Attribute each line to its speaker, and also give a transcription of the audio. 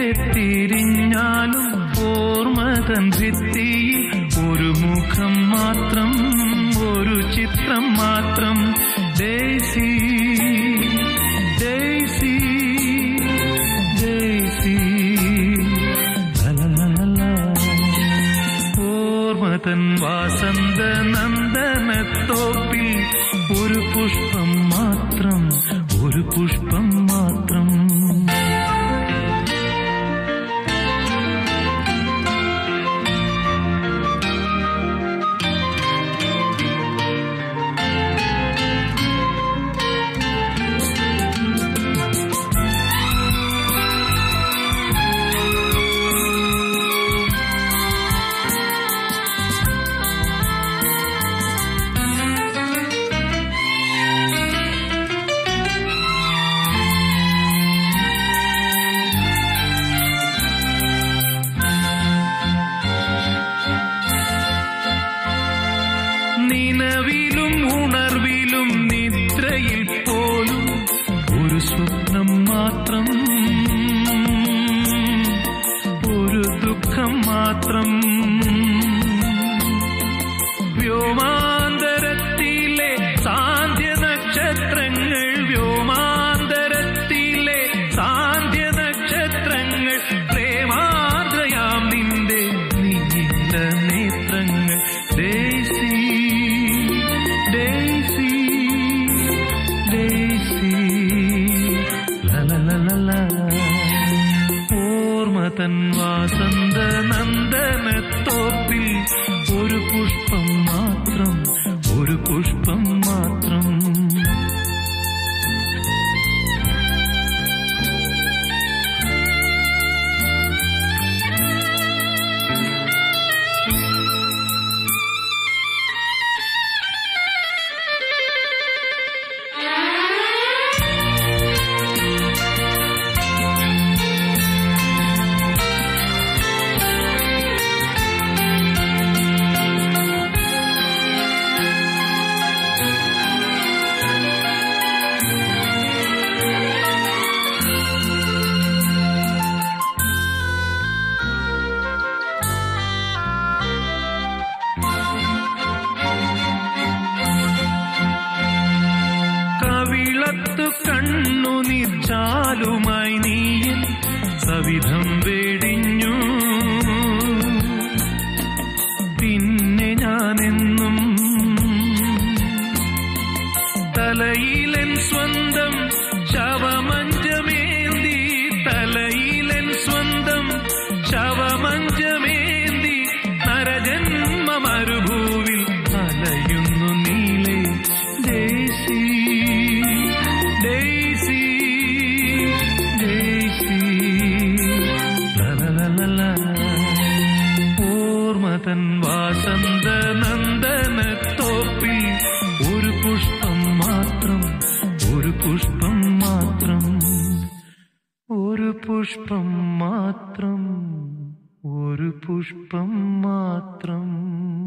Speaker 1: തിരിഞ്ഞാലും ഓർമ്മതൻ ഭിത്തിയിൽ ഒരു മുഖം മാത്രം ഒരു ചിത്രം മാത്രം ഡേസി ഡേസി ഡേസി ലലലലല. ഓർമ്മതൻ വാസന്ത നന്ദനത്തോപ്പിൽ ഒരു പുഷ്പം മാത്രം ഒരു പുഷ്പം മാത്രം നിലവിലും ഉണർവിലും നിദ്രയിൽ പോലും ഒരു സ്വപ്നം മാത്രം ഒരു ദുഃഖം മാത്രം വ്യോമാന്തരത്തിലെ സാന്ധ്യ നക്ഷത്രങ്ങൾ വ്യോമാന്തരത്തിലെ സാന്ധ്യ നക്ഷത്രങ്ങൾ പ്രേമാർദ്രയാം നിന്റെ നീണ്ട നേത്രങ്ങൾ ഡേസി ഡേസി ഡേസി ലലലലല ഓർമ്മതൻ വാസന്ത നന്ദനത്തോപ്പിൽ ഒരു പുഷ്പം മാത്രം ഒരു പുഷ്പം മാത്രം കവിളത്തു കണ്ണു നിർച്ചാലുമായി നീയൻ സവിധം വേടിഞ്ഞു പിന്നെ ഞാനെന്നും തലയിലൻ സ്വന്തം ശവമഞ്ചമേന്തി തലയിലൻ സ്വന്തം ശവമഞ്ചമേന്തി നരജന്മ മരുഭൂവിൽ അലയുന്നു നീലേ ഡേസി ഡേസി ഡേസി ലലലലല. ഓർമ്മതൻ വാസന്ത നന്ദനത്തോപ്പിൽ ഒരു പുഷ്പം മാത്രം ഒരു പുഷ്പം മാത്രം ഒരു പുഷ്പം മാത്രം ഒരു പുഷ്പം മാത്രം